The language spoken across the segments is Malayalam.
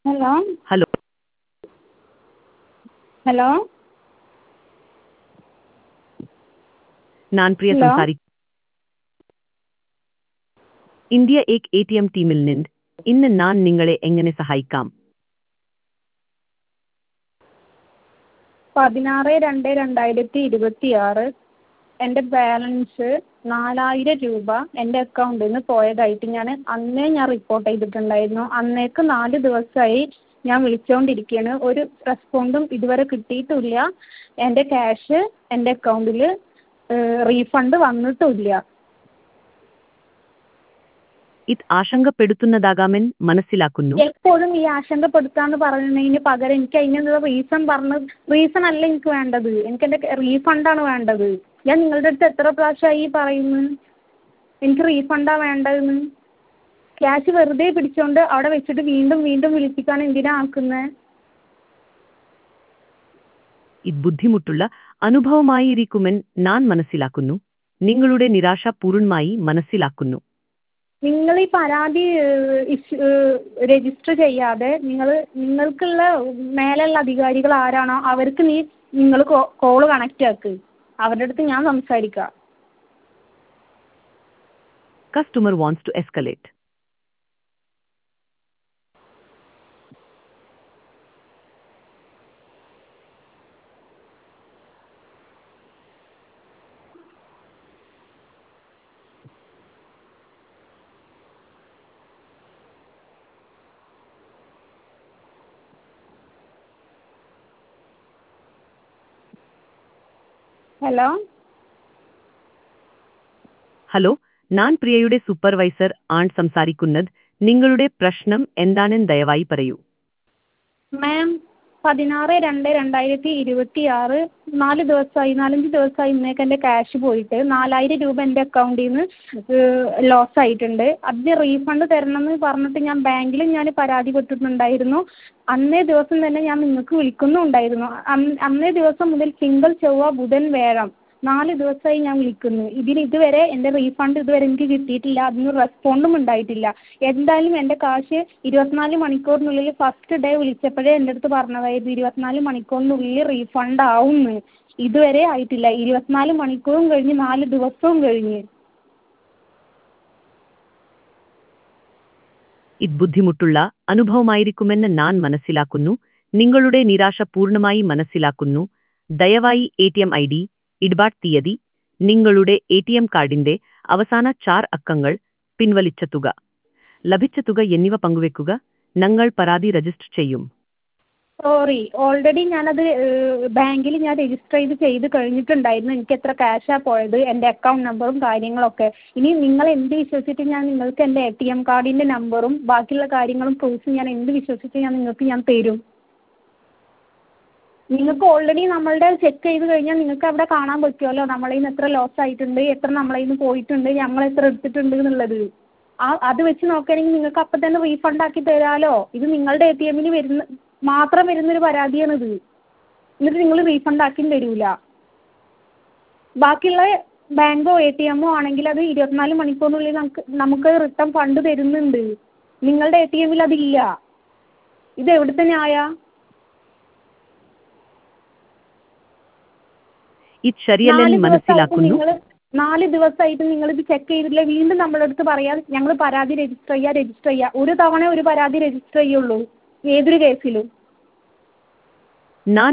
ഹലോ ഹലോ ഹലോ ഞാൻ പ്രിയ ഹലോ സംസാരി India Ek A T M ടീമിൽ നിന്ന് ഇന്ന് ഞാൻ നിങ്ങളെ എങ്ങനെ സഹായിക്കാം പതിനാറ് രണ്ട് രണ്ടായിരത്തി ഇരുപത്തി ആറ് എൻ്റെ ബാലൻസ് നാലായിരം രൂപ എൻ്റെ അക്കൗണ്ടിൽ നിന്ന് പോയതായിട്ട് ഞാൻ അന്നേ ഞാൻ റിപ്പോർട്ട് ചെയ്തിട്ടുണ്ടായിരുന്നു അന്നേക്ക് നാല് ദിവസമായി ഞാൻ വിളിച്ചുകൊണ്ടിരിക്കുകയാണ് ഒരു റെസ്പോണ്ടും ഇതുവരെ കിട്ടിയിട്ടുമില്ല എൻ്റെ ക്യാഷ് എൻ്റെ അക്കൗണ്ടിൽ റീഫണ്ട് വന്നിട്ടുമില്ല ഇത് ആശങ്കപ്പെടുത്തുന്നതാകാമെന്ന് മനസ്സിലാക്കുന്നു എപ്പോഴും ഈ ആശങ്കപ്പെടുത്താന്ന് പറയുന്നതിന് പകരം എനിക്ക് അതിനുള്ള റീസൺ പറഞ്ഞ് റീസൺ അല്ല എനിക്ക് വേണ്ടത് എനിക്ക് എൻ്റെ റീഫണ്ടാണ് വേണ്ടത് ഞാൻ നിങ്ങളുടെ അടുത്ത് എത്ര പ്രാവശ്യമായി പറയുന്നു എനിക്ക് റീഫണ്ടാണ് വേണ്ടതെന്ന് ക്യാഷ് വെറുതെ പിടിച്ചുകൊണ്ട് അവിടെ വെച്ചിട്ട് വീണ്ടും വീണ്ടും വിളിപ്പിക്കാൻ എന്തിനാണ് ആക്കുന്നത് ഇത് ബുദ്ധിമുട്ടുള്ള അനുഭവമായിരിക്കുമെന്ന് ഞാൻ മനസ്സിലാക്കുന്നു നിങ്ങളുടെ നിരാശ പൂർണ്ണമായി മനസ്സിലാക്കുന്നു നിങ്ങൾ ഈ പരാതി രജിസ്റ്റർ ചെയ്യാതെ നിങ്ങൾ നിങ്ങൾക്കുള്ള മേലുള്ള അധികാരികൾ ആരാണോ അവർക്ക് നീ നിങ്ങൾ കോള് കണക്റ്റ് ആക്ക് അവരുടെ അടുത്ത് ഞാൻ സംസാരിക്കാം customer wants to escalate hello hello ഞാൻ പ്രിയയുടെ സൂപ്പർവൈസർ ആണ് സംസാരിക്കുന്നത് നിങ്ങളുടെ പ്രശ്നം എന്താണെന്ന് ദയവായി പറയൂ മാം പതിനാറ് രണ്ട് രണ്ടായിരത്തി ഇരുപത്തി ആറ് നാല് ദിവസമായി നാലഞ്ച് ദിവസമായി ഇന്നേക്ക് എൻ്റെ ക്യാഷ് പോയിട്ട് നാലായിരം രൂപ എൻ്റെ അക്കൗണ്ടിൽ നിന്ന് ലോസ് ആയിട്ടുണ്ട് അത് റീഫണ്ട് തരണമെന്ന് പറഞ്ഞിട്ട് ഞാൻ ബാങ്കിൽ ഞാൻ പരാതിപ്പെട്ടിട്ടുണ്ടായിരുന്നു അന്നേ ദിവസം തന്നെ ഞാൻ നിങ്ങൾക്ക് വിളിക്കുന്നുണ്ടായിരുന്നു അന്നേ ദിവസം മുതൽ തിങ്കൾ ചൊവ്വ ബുധൻ വ്യാഴം നാല് ദിവസമായി ഞാൻ വിളിക്കുന്നു ഇതിന് ഇതുവരെ എൻ്റെ റീഫണ്ട് ഇതുവരെ എനിക്ക് കിട്ടിയിട്ടില്ല അതിന് റെസ്പോണ്ടും ഉണ്ടായിട്ടില്ല എന്തായാലും എൻ്റെ കാശ് ഇരുപത്തിനാല് മണിക്കൂറിനുള്ളിൽ ഫസ്റ്റ് ഡേ വിളിച്ചപ്പോഴേ എൻ്റെ അടുത്ത് പറഞ്ഞതായിരുന്നു ഇരുപത്തിനാല് മണിക്കൂറിനുള്ളിൽ റീഫണ്ട് ആവുമെന്ന് ഇതുവരെ ആയിട്ടില്ല ഇരുപത്തിനാല് മണിക്കൂറും കഴിഞ്ഞ് നാല് ദിവസവും കഴിഞ്ഞ് ഇത് ബുദ്ധിമുട്ടുള്ള അനുഭവമായിരിക്കുമെന്ന് ഞാൻ മനസ്സിലാക്കുന്നു നിങ്ങളുടെ നിരാശ പൂർണ്ണമായി മനസ്സിലാക്കുന്നു ദയവായി A T M I D ഇടപാട് തീയതി നിങ്ങളുടെ എ ടി എം കാർഡിന്റെ അവസാന ചാർ അക്കങ്ങൾ പിൻവലിച്ച തുക ലഭിച്ച തുക എന്നിവ പങ്കുവെക്കുക ഞങ്ങൾ പരാതി രജിസ്റ്റർ ചെയ്യും സോറി ഓൾറെഡി ഞാനത് ബാങ്കിൽ ഞാൻ രജിസ്റ്റർ ചെയ്ത് ചെയ്ത് കഴിഞ്ഞിട്ടുണ്ടായിരുന്നു എനിക്ക് എത്ര ക്യാഷാണ് പോയത് എൻ്റെ അക്കൗണ്ട് നമ്പറും കാര്യങ്ങളൊക്കെ ഇനി നിങ്ങൾ എന്ത് വിശ്വസിച്ചിട്ട് ഞാൻ നിങ്ങൾക്ക് എൻ്റെ എ ടി എം കാർഡിൻ്റെ നമ്പറും ബാക്കിയുള്ള കാര്യങ്ങളും പ്രൂഫും ഞാൻ എന്ത് വിശ്വസിച്ച് ഞാൻ നിങ്ങൾക്ക് ഞാൻ തരും നിങ്ങൾക്ക് ഓൾറെഡി നമ്മളുടെ ചെക്ക് ചെയ്ത് കഴിഞ്ഞാൽ നിങ്ങൾക്ക് അവിടെ കാണാൻ പറ്റുമല്ലോ നമ്മളിൽ നിന്ന് എത്ര ലോസ് ആയിട്ടുണ്ട് എത്ര നമ്മളിൽ നിന്ന് പോയിട്ടുണ്ട് ഞങ്ങൾ എത്ര എടുത്തിട്ടുണ്ട് എന്നുള്ളത് ആ അത് വെച്ച് നോക്കുകയാണെങ്കിൽ നിങ്ങൾക്ക് അപ്പം തന്നെ റീഫണ്ട് ആക്കി തരാമല്ലോ ഇത് നിങ്ങളുടെ എ ടി എമ്മിൽ വരുന്ന മാത്രം വരുന്നൊരു പരാതിയാണിത് എന്നിട്ട് നിങ്ങൾ റീഫണ്ട് ആക്കിയും തരില്ല ബാക്കിയുള്ള ബാങ്കോ എ ടി എമ്മോ ആണെങ്കിൽ അത് ഇരുപത്തിനാല് മണിക്കൂറിനുള്ളിൽ നമുക്ക് നമുക്ക് റിട്ടേൺ ഫണ്ട് തരുന്നുണ്ട് നിങ്ങളുടെ എ ടി എമ്മിൽ അതില്ല ഇത് എവിടുത്തെ ന്യായ ഇത് ശരിയല്ലെന്ന് മനസ്സിലാക്കുന്നു നിങ്ങൾ നാല് ദിവസമായിട്ട് നിങ്ങൾ ഇത് ചെക്ക് ചെയ്തിട്ടില്ല വീണ്ടും നമ്മളെ അടുത്ത് പറയാം ഞങ്ങൾ പരാതി രജിസ്റ്റർ ചെയ്യുക രജിസ്റ്റർ ചെയ്യുക ഒരു തവണ ഒരു പരാതി രജിസ്റ്റർ ചെയ്യുള്ളൂ ഏതൊരു കേസിലും ഞാൻ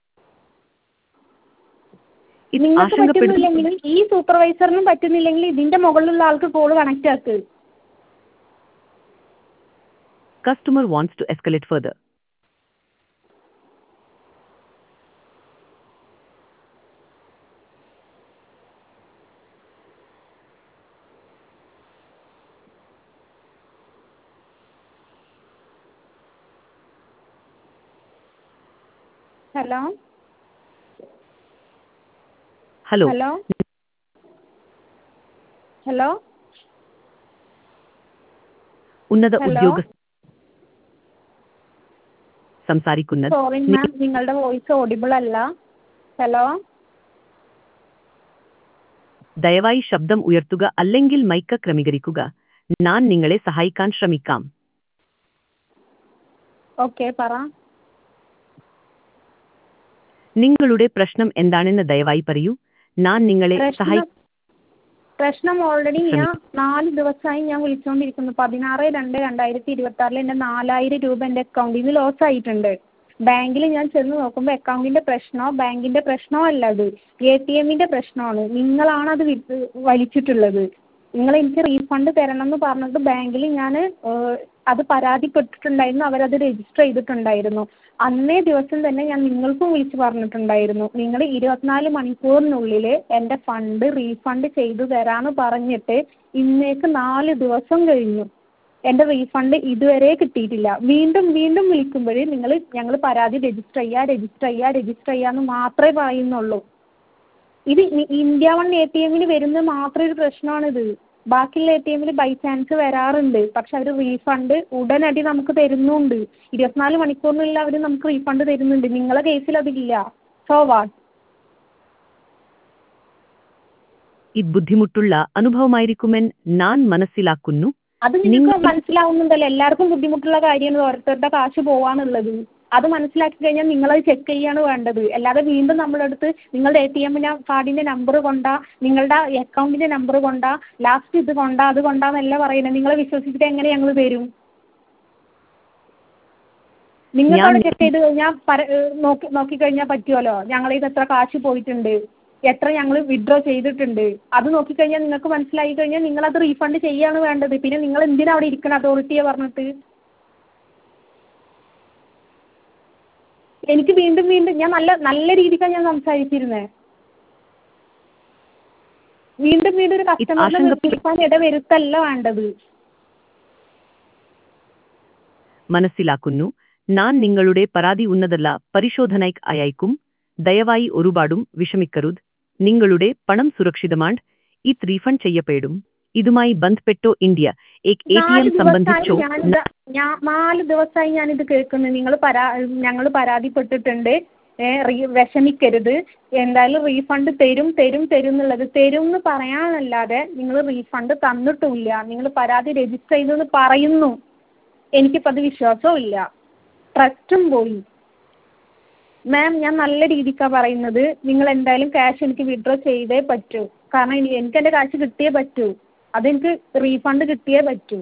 ഇത് നിങ്ങൾക്ക് ആശങ്കപ്പെടുന്നു പറ്റുന്നില്ലെങ്കിൽ ഈ സൂപ്പർവൈസറിനും പറ്റുന്നില്ലെങ്കിൽ ഇതിന്റെ മുകളിലുള്ള ആൾക്ക് കോൾ കണക്റ്റ് ആക്ക് customer wants to escalate further. Hello hello hello hello ഉന്നത ഹലോ ഉദ്യോഗസ്ഥ സംസാരിക്കുന്നത് സോറി മാം നിങ്ങളുടെ വോയിസ് ഓഡിബിൾ അല്ല ഹലോ ദയവായി ശബ്ദം ഉയർത്തുക അല്ലെങ്കിൽ മൈക്ക് ക്രമീകരിക്കുക ഞാൻ നിങ്ങളെ സഹായിക്കാൻ ശ്രമിക്കാം ഓക്കെ പറ നിങ്ങളുടെ പ്രശ്നം എന്താണെന്ന് ദയവായി പറയൂ ഞാൻ നിങ്ങളെ പ്രശ്നം സഹായി പ്രശ്നം ഓൾറെഡി ഞാൻ നാല് ദിവസമായി ഞാൻ വിളിച്ചുകൊണ്ടിരിക്കുന്നു പതിനാറ് രണ്ട് രണ്ടായിരത്തി ഇരുപത്തി ആറിൽ എൻ്റെ നാലായിരം രൂപ എൻ്റെ അക്കൗണ്ടിൽ നിന്ന് ലോസ് ആയിട്ടുണ്ട് ബാങ്കിൽ ഞാൻ ചെന്ന് നോക്കുമ്പോൾ അക്കൗണ്ടിൻ്റെ പ്രശ്നമോ ബാങ്കിൻ്റെ പ്രശ്നമോ അല്ല അത് എ ടി എമ്മിൻ്റെ പ്രശ്നമാണ് നിങ്ങളാണ് അത് വിട്ട് വലിച്ചിട്ടുള്ളത് നിങ്ങൾ എനിക്ക് റീഫണ്ട് തരണം എന്ന് പറഞ്ഞിട്ട് ബാങ്കിൽ ഞാൻ അത് പരാതിപ്പെട്ടിട്ടുണ്ടായിരുന്നു അവരത് രജിസ്റ്റർ ചെയ്തിട്ടുണ്ടായിരുന്നു അന്നേ ദിവസം തന്നെ ഞാൻ നിങ്ങൾക്കും വിളിച്ച് പറഞ്ഞിട്ടുണ്ടായിരുന്നു നിങ്ങൾ ഇരുപത്തിനാല് മണിക്കൂറിനുള്ളിൽ എൻ്റെ ഫണ്ട് റീഫണ്ട് ചെയ്തു തരാമെന്ന് പറഞ്ഞിട്ട് ഇന്നേക്ക് നാല് ദിവസം കഴിഞ്ഞു എൻ്റെ റീഫണ്ട് ഇതുവരെ കിട്ടിയിട്ടില്ല വീണ്ടും വീണ്ടും വിളിക്കുമ്പോൾ നിങ്ങൾ ഞങ്ങൾ പരാതി രജിസ്റ്റർ ചെയ്യുക രജിസ്റ്റർ ചെയ്യുക രജിസ്റ്റർ ചെയ്യുക എന്ന് മാത്രമേ പറയുന്നുള്ളൂ ഇത് ഇ- ഇന്ത്യ വൺ എ ടി എമ്മിൽ വരുന്നത് മാത്രം ഒരു പ്രശ്നമാണിത് ബാക്കിയുള്ള എ ടി എമ്മിൽ ബൈ ചാൻസ് വരാറുണ്ട് പക്ഷെ അവർ റീഫണ്ട് ഉടനടി നമുക്ക് തരുന്നുണ്ട് ഇരുപത്തിനാല് മണിക്കൂറിനുള്ളിൽ അവർ നമുക്ക് റീഫണ്ട് തരുന്നുണ്ട് നിങ്ങളെ കേസിൽ അതില്ല സോ വാട്ട് ഇത് ബുദ്ധിമുട്ടുള്ള അനുഭവമായിരിക്കുമെന്ന് ഞാൻ മനസ്സിലാക്കുന്നു അത് നിങ്ങൾക്ക് മനസ്സിലാവുന്നുണ്ടല്ലോ എല്ലാവർക്കും ബുദ്ധിമുട്ടുള്ള കാര്യമാണ് ഓരോരുത്തരുടെ കാശ് പോവാന്നുള്ളത് അത് മനസ്സിലാക്കി കഴിഞ്ഞാൽ നിങ്ങളത് ചെക്ക് ചെയ്യാണ് വേണ്ടത് അല്ലാതെ വീണ്ടും നമ്മുടെ അടുത്ത് നിങ്ങളുടെ എ ടി എമ്മിൻ്റെ കാർഡിൻ്റെ നമ്പർ കൊണ്ടാ നിങ്ങളുടെ അക്കൗണ്ടിൻ്റെ നമ്പർ കൊണ്ടാ ലാസ്റ്റ് ഇത് കൊണ്ടാ അത് കൊണ്ടാന്നല്ല പറയുന്നത് നിങ്ങളെ വിശ്വസിച്ചിട്ട് എങ്ങനെ ഞങ്ങൾ തരും നിങ്ങൾക്ക് അവിടെ ചെക്ക് ചെയ്ത് കഴിഞ്ഞാൽ പര ഏഹ് നോക്കി നോക്കിക്കഴിഞ്ഞാൽ പറ്റുമല്ലോ ഞങ്ങളുടെ ഇത് എത്ര കാശ് പോയിട്ടുണ്ട് എത്ര ഞങ്ങൾ വിഡ്രോ ചെയ്തിട്ടുണ്ട് അത് നോക്കിക്കഴിഞ്ഞാൽ നിങ്ങൾക്ക് മനസ്സിലായി കഴിഞ്ഞാൽ നിങ്ങളത് റീഫണ്ട് ചെയ്യാണ് വേണ്ടത് പിന്നെ നിങ്ങൾ എന്തിനാ അവിടെ ഇരിക്കണം അതോറിറ്റിയെ പറഞ്ഞിട്ട് എനിക്ക് വീണ്ടും വീണ്ടും ഞാൻ നല്ല നല്ല രീതിക്കാണ് ഞാൻ സംസാരിച്ചിരുന്നത് വീണ്ടും വീണ്ടും ഒരു കസ്റ്റമറിനെ ആശങ്കപ്പെ- നിർത്തിക്കാൻ ഇടവരുത്തല്ല വേണ്ടത് മനസ്സിലാക്കുന്നു ഞാൻ നിങ്ങളുടെ പരാതി ഉന്നതല്ല പരിശോധനയ്ക്ക് അയക്കും ദയവായി ഒരുപാടും വിഷമിക്കരുത് നിങ്ങളുടെ പണം സുരക്ഷിതമാണ് ഇത് റീഫണ്ട് ചെയ്യപ്പെടും ഇതുമായി ബന്ധപ്പെട്ടോ ഇന്ത്യ എക് എ ടി നാല് എം ദിവസമായി സംബന്ധിച്ചോ ഞാനിത് ഞാൻ നാല് ദിവസമായി ഞാനിത് കേൾക്കുന്നു നിങ്ങൾ പരാ ഞങ്ങൾ പരാതിപ്പെട്ടിട്ടുണ്ട് ഏ, റീ- വിഷമിക്കരുത് എന്തായാലും റീഫണ്ട് തരും തരും തരും എന്നുള്ളത് തരും എന്ന് പറയാനല്ലാതെ നിങ്ങൾ റീഫണ്ട് തന്നിട്ടുമില്ല നിങ്ങൾ പരാതി രജിസ്റ്റർ ചെയ്തെന്ന് പറയുന്നു എനിക്കിപ്പോൾ അത് വിശ്വാസവും ഇല്ല ട്രസ്റ്റും പോയി മാം ഞാൻ നല്ല രീതിക്കാണ് പറയുന്നത് നിങ്ങൾ എന്തായാലും ക്യാഷ് എനിക്ക് വിഡ്രോ ചെയ്തേ പറ്റൂ കാരണം ഇനി എനിക്ക് എൻ്റെ കാശ് കിട്ടിയേ പറ്റൂ അതെനിക്ക് റീഫണ്ട് കിട്ടിയേ പറ്റൂ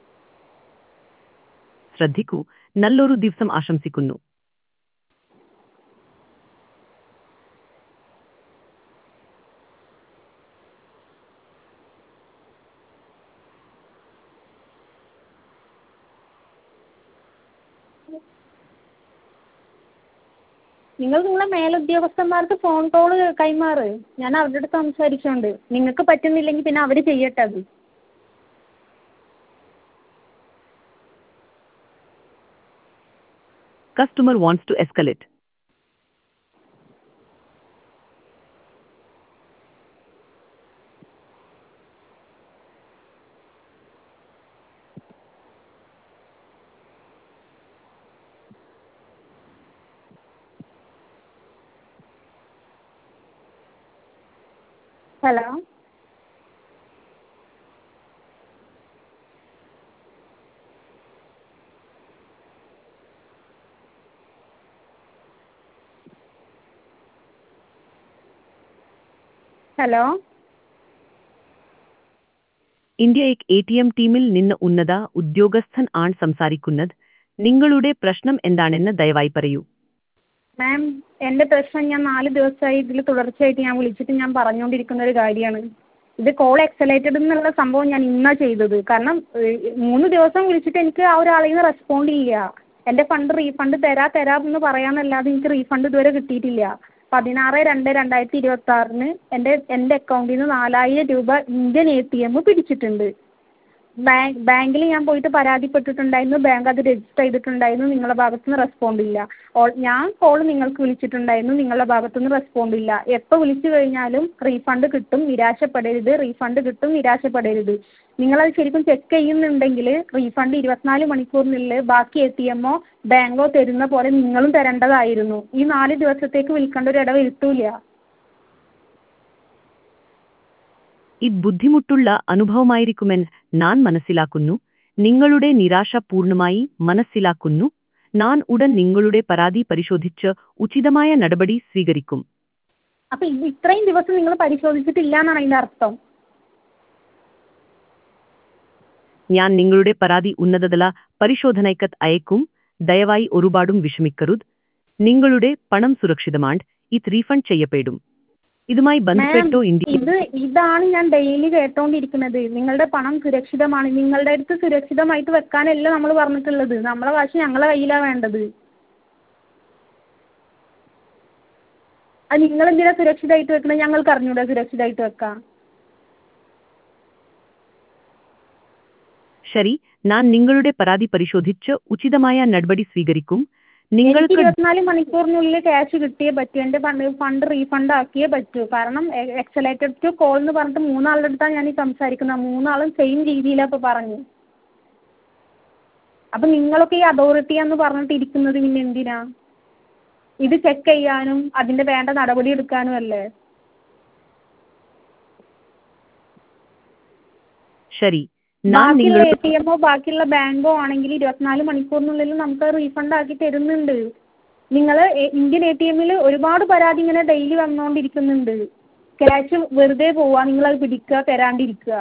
ശ്രദ്ധിക്കൂ നല്ലൊരു ദിവസം ആശംസിക്കുന്നു നിങ്ങൾ നിങ്ങളെ മേലുദ്യോഗസ്ഥന്മാർക്ക് ഫോൺ കോൾ കൈമാറ് ഞാൻ അവരുടെ അടുത്ത് സംസാരിച്ചോണ്ട് നിങ്ങൾക്ക് പറ്റുന്നില്ലെങ്കിൽ പിന്നെ അവർ ചെയ്യട്ടെ അത് customer wants to escalate. Hello hello India Ek A T M ടീമിൽ നിന്ന് ഉന്നത ഉദ്യോഗസ്ഥൻ ആണ് സംസാരിക്കുന്നത് നിങ്ങളുടെ പ്രശ്നം എന്താണെന്ന് ദയവായി പറയൂ മാം എൻ്റെ പ്രശ്നം ഞാൻ നാല് ദിവസമായി ഇതിൽ തുടർച്ചയായിട്ട് ഞാൻ വിളിച്ചിട്ട് ഞാൻ പറഞ്ഞുകൊണ്ടിരിക്കുന്ന ഒരു കാര്യമാണ് ഇത് കോൾ എക്സലേറ്റഡ് എന്നുള്ള സംഭവം ഞാൻ ഇന്നാണ് ചെയ്തത് കാരണം ഏഹ്, മൂന്ന് ദിവസം വിളിച്ചിട്ട് എനിക്ക് ആ ഒരാളിൽ നിന്ന് റെസ്പോണ്ട് ഇല്ല എൻ്റെ ഫണ്ട് റീഫണ്ട് തരാ തരാം എന്ന് പറയാമെന്നല്ലാതെ എനിക്ക് റീഫണ്ട് ഇതുവരെ കിട്ടിയിട്ടില്ല പതിനാറ് രണ്ട് രണ്ടായിരത്തി ഇരുപത്തി ആറിന് എൻ്റെ എൻ്റെ അക്കൗണ്ടിൽ നിന്ന് നാലായിരം രൂപ ഇന്ത്യൻ എ ടി എം പിടിച്ചിട്ടുണ്ട് ബാങ്ക് ബാങ്കിൽ ഞാൻ പോയിട്ട് പരാതിപ്പെട്ടിട്ടുണ്ടായിരുന്നു ബാങ്ക് അത് രജിസ്റ്റർ ചെയ്തിട്ടുണ്ടായിരുന്നു നിങ്ങളുടെ ഭാഗത്തു നിന്ന് റെസ്പോണ്ട് ഇല്ല ഓൾ- ഞാൻ കോൾ നിങ്ങൾക്ക് വിളിച്ചിട്ടുണ്ടായിരുന്നു നിങ്ങളുടെ ഭാഗത്തു നിന്ന് റെസ്പോണ്ട് ഇല്ല എപ്പോൾ വിളിച്ചു കഴിഞ്ഞാലും റീഫണ്ട് കിട്ടും നിരാശപ്പെടരുത് റീഫണ്ട് കിട്ടും നിരാശപ്പെടരുത് നിങ്ങളത് ശരിക്കും ചെക്ക് ചെയ്യുന്നുണ്ടെങ്കിൽ റീഫണ്ട് ഇരുപത്തിനാല് മണിക്കൂറിനുള്ളിൽ ബാക്കി എ ടി എമ്മോ ബാങ്കോ തരുന്ന പോലെ നിങ്ങളും തരേണ്ടതായിരുന്നു ഈ നാല് ദിവസത്തേക്ക് വിളിക്കേണ്ട ഒരു ഇടവരുത്തൂല ഇത് ബുദ്ധിമുട്ടുള്ള അനുഭവമായിരിക്കുമെന്ന് ഞാൻ മനസ്സിലാക്കുന്നു നിങ്ങളുടെ നിരാശ പൂർണ്ണമായി മനസ്സിലാക്കുന്നു ഞാൻ ഉടൻ നിങ്ങളുടെ പരാതി പരിശോധിച്ച് ഉചിതമായ നടപടി സ്വീകരിക്കും അപ്പോൾ ഇത് ഇത്രയും ദിവസം നിങ്ങൾ പരിശോധിച്ചിട്ടില്ല എന്നാണ് അതിൻ്റെ അർത്ഥം ഞാൻ നിങ്ങളുടെ പരാതി ഉന്നതതല പരിശോധനയ്ക്ക് അയക്കും ദയവായി ഒരുപാടും വിഷമിക്കരുത് നിങ്ങളുടെ പണം സുരക്ഷിതമാണ് ഇത് റീഫണ്ട് ചെയ്യപ്പെടും ഇതുമായി ബന്ധപ്പെട്ടോ ഇന്ത്യ ഇത് ഇതാണ് ഞാൻ ഡെയിലി കേട്ടോണ്ടിരിക്കുന്നത് നിങ്ങളുടെ പണം സുരക്ഷിതമാണ് നിങ്ങളുടെ അടുത്ത് സുരക്ഷിതമായിട്ട് വെക്കാനല്ല നമ്മൾ പറഞ്ഞിട്ടുള്ളത് നമ്മളെ കാശ് ഞങ്ങളെ കയ്യിലാണ് വേണ്ടത് അത് നിങ്ങളെന്തിനാ സുരക്ഷിതമായിട്ട് വെക്കണത് ഞങ്ങൾക്ക് അറിഞ്ഞൂടെ സുരക്ഷിതമായിട്ട് വെക്കാൻ ശരി ഞാൻ നിങ്ങളുടെ പരാതി പരിശോധിച്ച് ഉചിതമായ നടപടി സ്വീകരിക്കും എനിക്ക് നിങ്ങൾക്ക് ഇരുപത്തിനാല് മണിക്കൂറിനുള്ളിൽ ക്യാഷ് കിട്ടിയേ പറ്റൂ എൻ്റെ ഫണ്ട് ഫണ്ട് റീഫണ്ട് ആക്കിയേ പറ്റൂ കാരണം എക്സലേറ്റഡ് ടു കോൾ എന്ന് പറഞ്ഞിട്ട് മൂന്നാളുടെ അടുത്താണ് ഞാൻ ഈ സംസാരിക്കുന്നത് മൂന്നാളും സെയിം രീതിയിലാണ് ഇപ്പോൾ പറഞ്ഞു അപ്പം നിങ്ങളൊക്കെ ഈ അതോറിറ്റിയാന്ന് പറഞ്ഞിട്ട് ഇരിക്കുന്നത് പിന്നെ എന്തിനാ ഇത് ചെക്ക് ചെയ്യാനും അതിൻ്റെ വേണ്ട നടപടി എടുക്കാനും അല്ലേ ശരി ഞാൻ ബാക്കിയുള്ള നിങ്ങൾ എ ടി എമ്മോ ബാക്കിയുള്ള ബാങ്കോ ആണെങ്കിൽ ഇരുപത്തിനാല് മണിക്കൂറിനുള്ളിൽ നമുക്ക് റീഫണ്ട് ആക്കി തരുന്നുണ്ട് നിങ്ങൾ ഇന്ത്യൻ എ ടി എമ്മിൽ ഒരുപാട് പരാതി ഇങ്ങനെ ഡെയിലി വന്നുകൊണ്ടിരിക്കുന്നുണ്ട് ക്യാഷ് വെറുതെ പോവുക നിങ്ങളത് പിടിക്കുക തരാണ്ടിരിക്കുക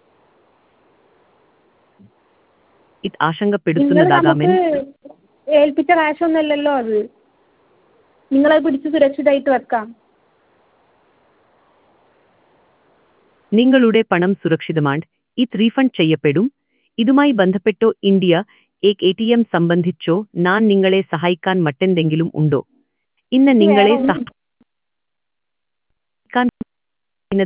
ഇത് നിങ്ങൾ ആശങ്കപ്പെടുത്തുന്നതാകാമെന്ന് നമുക്ക് ഏൽപ്പിച്ച കാശൊന്നുമല്ലല്ലോ അത് നിങ്ങളത് പിടിച്ച് സുരക്ഷിതമായിട്ട് വെക്കാം നിങ്ങളുടെ പണം സുരക്ഷിതമാണ് ഇത് റീഫണ്ട് ചെയ്യപ്പെടും ഇതുമായി ബന്ധപ്പെട്ടോ India Ek A T M സംബന്ധിച്ചോ ഞാൻ നിങ്ങളെ സഹായിക്കാൻ മറ്റെന്തെങ്കിലും ഉണ്ടോ ഇന്ന് നിങ്ങളെ വേറെ ഒന്നും- സഹായിക്കാൻ